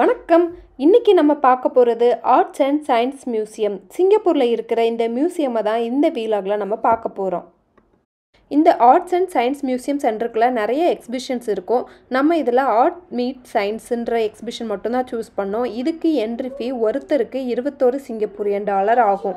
வணக்கம் இன்னைக்கு நம்ம பார்க்க போகிறது ஆர்ட்ஸ் அண்ட் சயின்ஸ் மியூசியம் சிங்கப்பூரில் இருக்கிற இந்த மியூசியமை தான் இந்த வீலாகில் நம்ம பார்க்க போகிறோம் இந்த ஆர்ட்ஸ் அண்ட் சயின்ஸ் மியூசியம் சென்டருக்குள்ளே நிறைய எக்ஸிபிஷன்ஸ் இருக்கும் நம்ம இதில் ஆர்ட் மீட் சயின்ஸுன்ற எக்ஸிபிஷன் மட்டும்தான் சூஸ் பண்ணோம் இதுக்கு என்ட்ரி ஃபீ ஒருத்தருக்கு இருபத்தோரு சிங்கப்பூரியன் டாலர் ஆகும்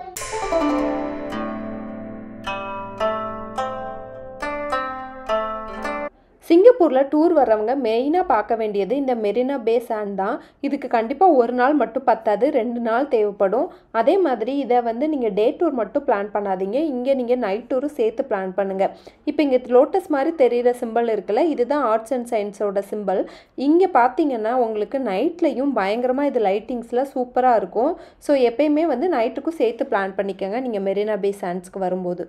சிங்கப்பூரில் டூர் வர்றவங்க மெயினாக பார்க்க வேண்டியது இந்த மெரினா பே சாண்ட் தான் இதுக்கு கண்டிப்பாக ஒரு நாள் மட்டும் பத்தாது ரெண்டு நாள் தேவைப்படும் அதே மாதிரி இதை வந்து நீங்கள் டே டூர் மட்டும் பிளான் பண்ணாதீங்க இங்கே நீங்கள் நைட் டூரும் சேர்த்து பிளான் பண்ணுங்கள் இப்போ இங்கே லோட்டஸ் மாதிரி தெரிகிற சிம்பிள் இருக்குல்ல இதுதான் ஆர்ட்ஸ் அண்ட் சயின்ஸோட சிம்பிள் இங்கே பார்த்தீங்கன்னா உங்களுக்கு நைட்லேயும் பயங்கரமாக இது லைட்டிங்ஸில் சூப்பராக இருக்கும் ஸோ எப்பயுமே வந்து நைட்டுக்கும் சேர்த்து பிளான் பண்ணிக்கோங்க நீங்கள் மெரினா பே சாண்ட்ஸ்க்கு வரும்போது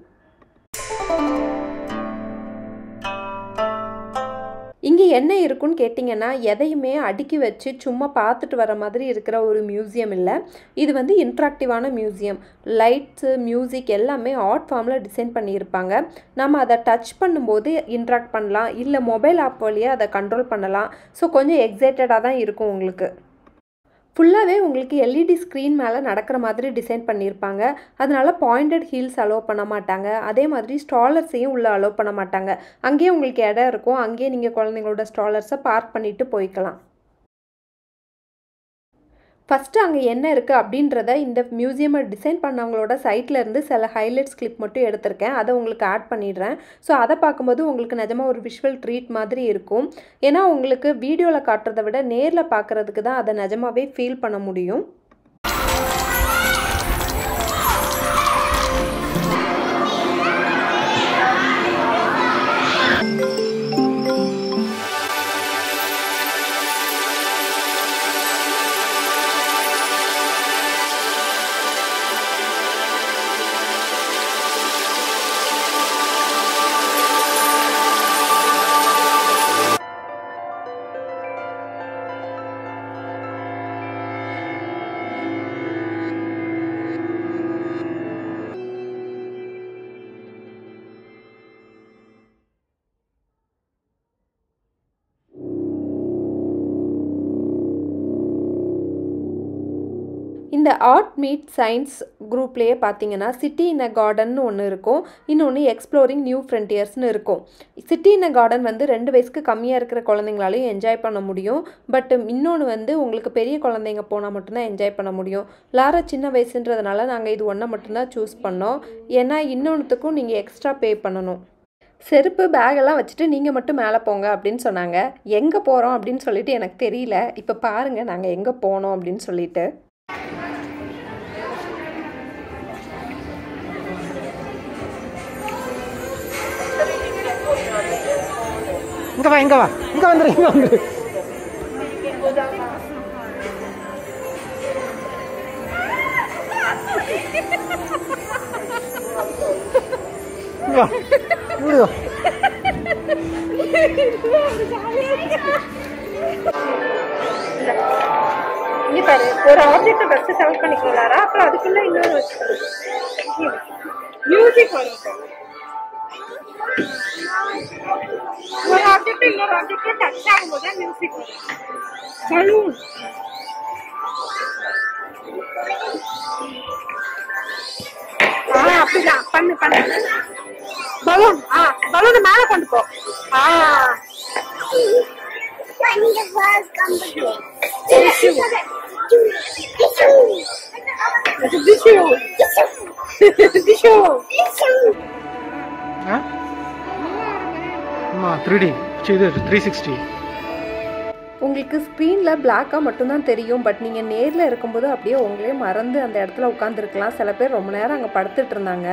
இங்கே என்ன இருக்குன்னு கேட்டிங்கன்னா எதையுமே அடுக்கி வச்சு சும்மா பார்த்துட்டு வர மாதிரி இருக்கிற ஒரு மியூசியம் இல்லை இது வந்து இன்ட்ராக்டிவான மியூசியம் லைட்ஸு மியூசிக் எல்லாமே ஆர்ட் ஃபார்மில் டிசைன் பண்ணியிருப்பாங்க நம்ம அதை டச் பண்ணும்போது இன்ட்ராக்ட் பண்ணலாம் இல்லை மொபைல் ஆப் வழியாக அதை கண்ட்ரோல் பண்ணலாம் ஸோ கொஞ்சம் எக்ஸைட்டடாக தான் இருக்கும் உங்களுக்கு ஃபுல்லாகவே உங்களுக்கு எல்இடி ஸ்க்ரீன் மேலே நடக்கிற மாதிரி டிசைன் பண்ணியிருப்பாங்க அதனால பாயிண்டட் ஹீல்ஸ் அலோவ் பண்ண மாட்டாங்க அதே மாதிரி ஸ்டாலர்ஸையும் உள்ளே அலோவ் பண்ண மாட்டாங்க அங்கேயே உங்களுக்கு இடம் இருக்கும் அங்கேயே நீங்கள் குழந்தைங்களோட ஸ்டாலர்ஸை பார்க் பண்ணிவிட்டு போய்க்கலாம் ஃபஸ்ட்டு அங்கே என்ன இருக்குது அப்படின்றத இந்த மியூசியமை டிசைன் பண்ணவங்களோட சைட்டில் இருந்து சில ஹைலைட்ஸ் கிளிப் மட்டும் எடுத்திருக்கேன் அதை உங்களுக்கு ஆட் பண்ணிடுறேன் ஸோ அதை பார்க்கும்போது உங்களுக்கு நிஜமாக ஒரு விஷுவல் ட்ரீட் மாதிரி இருக்கும் ஏன்னா உங்களுக்கு வீடியோவில் காட்டுறதை விட நேரில் பார்க்குறதுக்கு தான் அதை நிஜமாகவே ஃபீல் பண்ண முடியும் இந்த ஆர்ட் மீட் சயின்ஸ் குரூப்லேயே பார்த்தீங்கன்னா சிட்டி இன் அ கார்டன் ஒன்று இருக்கும் இன்னொன்று எக்ஸ்ப்ளோரிங் நியூ ஃப்ரண்டியர்ஸ்னு இருக்கும் சிட்டி இன் அ கார்டன் வந்து ரெண்டு வயசுக்கு கம்மியாக இருக்கிற குழந்தைங்களாலையும் என்ஜாய் பண்ண முடியும் பட் இன்னொன்று வந்து உங்களுக்கு பெரிய குழந்தைங்க போனால் மட்டும்தான் என்ஜாய் பண்ண முடியும் லாரா சின்ன வயசுன்றதுனால நாங்கள் இது ஒன்றை மட்டும்தான் சூஸ் பண்ணோம் ஏன்னா இன்னொன்றுத்துக்கும் நீங்கள் எக்ஸ்ட்ரா பே பண்ணணும் செருப்பு பேகெல்லாம் வச்சுட்டு நீங்கள் மட்டும் மேலே போங்க அப்படின்னு சொன்னாங்க எங்கே போகிறோம் அப்படின்னு சொல்லிட்டு எனக்கு தெரியல இப்போ பாருங்கள் நாங்கள் எங்கே போனோம் அப்படின்னு சொல்லிட்டு இங்க வா இங்க வா இங்க வந்துரு இங்க வந்துரு இங்க வா இங்க வா இங்கே பாரு ஒரு ஆப்ஜெக்ட்டை ஃபஸ்ட்டு செலக்ட் பண்ணிக்கலாரா அப்புறம் அதுக்குள்ளே இன்னொரு வச்சுக்கணும் மியூசிக் வரும் இப்போ. ஒரு ஆப்ஜெக்ட் இன்னொரு ஆப்ஜெக்ட் டச் ஆகும்போது மியூசிக் வரும் பலூன் ஆ அப்படிதான் பண்ணு பண்ணு பலூன் ஆ பலூனை மேலே கொண்டு போ ஆ டிஷ்யூ டிஷ்யூ ஆ ஆமா த்ரீ டி இது த்ரீ சிக்ஸ்டி உங்களுக்கு ஸ்க்ரீனில் பிளாக்காக மட்டும்தான் தெரியும் பட் நீங்கள் நேரில் இருக்கும்போது அப்படியே உங்களே மறந்து அந்த இடத்துல உட்காந்துருக்கலாம் சில பேர் ரொம்ப நேரம் அங்கே படுத்துட்டு இருந்தாங்க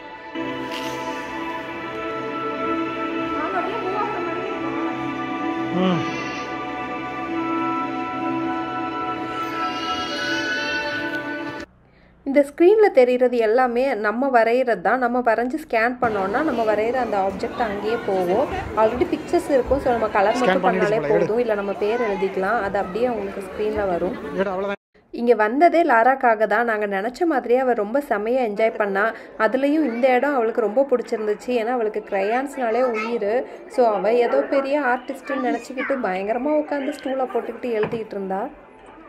ம் இந்த ஸ்க்ரீனில் தெரிகிறது எல்லாமே நம்ம வரைகிறது தான் நம்ம வரைஞ்சி ஸ்கேன் பண்ணோன்னா நம்ம வரைகிற அந்த ஆப்ஜெக்ட் அங்கேயே போகும் ஆல்ரெடி பிக்சர்ஸ் இருக்கும் ஸோ நம்ம கலர் Scan மட்டும் பண்ணாலே பண்ணிடுச்சு போல, போதும் இல்லை நம்ம பேர் எழுதிக்கலாம் அது அப்படியே உங்களுக்கு ஸ்க்ரீனில் வரும் ஏடா அவ்வளோதான் இங்கே வந்ததே லாராக்காக தான் நாங்கள் நினச்ச மாதிரியே அவள் ரொம்ப செமையாக என்ஜாய் பண்ணா அதுலேயும் இந்த இடம் அவளுக்கு ரொம்ப பிடிச்சிருந்துச்சு ஏன்னா அவளுக்கு க்ரையான்ஸ்னாலே உயிர் ஸோ அவள் ஏதோ பெரிய ஆர்டிஸ்ட்டுன்னு நினச்சிக்கிட்டு பயங்கரமாக உட்காந்து ஸ்டூலை போட்டுக்கிட்டு எழுதிக்கிட்டு இருந்தா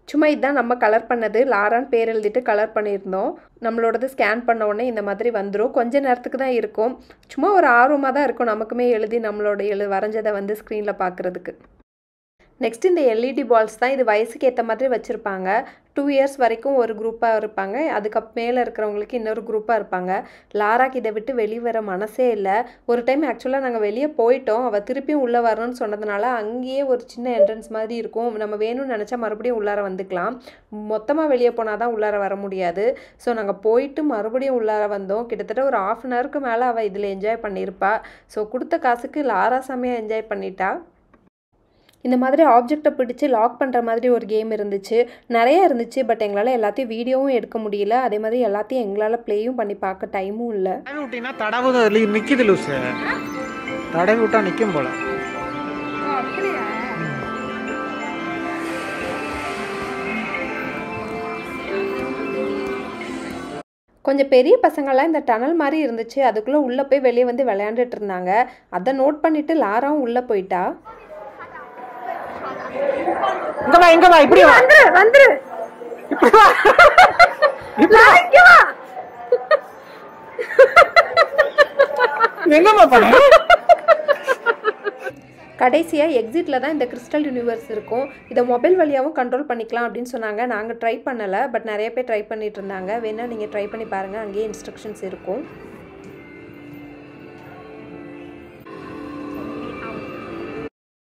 சும்மா இதுதான் நம்ம கலர் பண்ணது லாரான்னு பேர் எழுதிட்டு கலர் பண்ணியிருந்தோம் நம்மளோடது ஸ்கேன் பண்ண உடனே இந்த மாதிரி வந்துடும் கொஞ்ச நேரத்துக்கு தான் இருக்கும் சும்மா ஒரு ஆர்வமாக தான் இருக்கும் நமக்குமே எழுதி நம்மளோட எழு வரைஞ்சதை வந்து ஸ்க்ரீனில் பார்க்குறதுக்கு நெக்ஸ்ட் இந்த எல்இடி பால்ஸ் தான் இது வயசுக்கு ஏற்ற மாதிரி வச்சுருப்பாங்க டூ இயர்ஸ் வரைக்கும் ஒரு குரூப்பாக இருப்பாங்க அதுக்கு மேலே இருக்கிறவங்களுக்கு இன்னொரு குரூப்பாக இருப்பாங்க லாராக்கு இதை விட்டு வெளியே வர மனசே இல்லை ஒரு டைம் ஆக்சுவலாக நாங்கள் வெளியே போயிட்டோம் அவள் திருப்பியும் உள்ளே வரணும்னு சொன்னதுனால அங்கேயே ஒரு சின்ன என்ட்ரன்ஸ் மாதிரி இருக்கும் நம்ம வேணும்னு நினச்சா மறுபடியும் உள்ளார வந்துக்கலாம் மொத்தமாக வெளியே போனால் தான் உள்ளார வர முடியாது ஸோ நாங்கள் போயிட்டு மறுபடியும் உள்ளார வந்தோம் கிட்டத்தட்ட ஒரு ஆஃப் அன் ஹவருக்கு மேலே அவள் இதில் என்ஜாய் பண்ணியிருப்பா ஸோ கொடுத்த காசுக்கு லாரா செம்மையாக என்ஜாய் பண்ணிட்டா இந்த மாதிரி ஆப்ஜெக்டை பிடிச்சி லாக் பண்ணுற மாதிரி ஒரு கேம் இருந்துச்சு நிறைய இருந்துச்சு பட் எங்களால் எல்லாத்தையும் வீடியோவும் எடுக்க முடியல அதே மாதிரி எல்லாத்தையும் எங்களால் ப்ளேயும் பண்ணி பார்க்க டைமும் இல்லை தடவி விட்டீங்கன்னா தடவு நிற்கிது லூசு தடவி விட்டா நிற்கும் போல கொஞ்சம் பெரிய பசங்கள்லாம் இந்த டனல் மாதிரி இருந்துச்சு அதுக்குள்ளே உள்ளே போய் வெளியே வந்து விளையாண்டுட்டு இருந்தாங்க அதை நோட் பண்ணிட்டு லாராவும் உள்ளே போயிட்டா இங்க வா இங்க வா இப்படி வா வந்துரு வந்துரு இப்படி வா எங்கம்மா பண்ண கடைசியாக எக்ஸிட்டில் தான் இந்த கிறிஸ்டல் யூனிவர்ஸ் இருக்கும் இதை மொபைல் வழியாகவும் கண்ட்ரோல் பண்ணிக்கலாம் அப்படின்னு சொன்னாங்க நாங்கள் ட்ரை பண்ணலை பட் நிறைய பேர் ட்ரை பண்ணிட்டு இருந்தாங்க வேணால் நீங்கள் ட்ரை பண்ணி பாருங்கள் அங்கேயே இன்ஸ்ட்ரக்ஷன்ஸ் இருக்கும்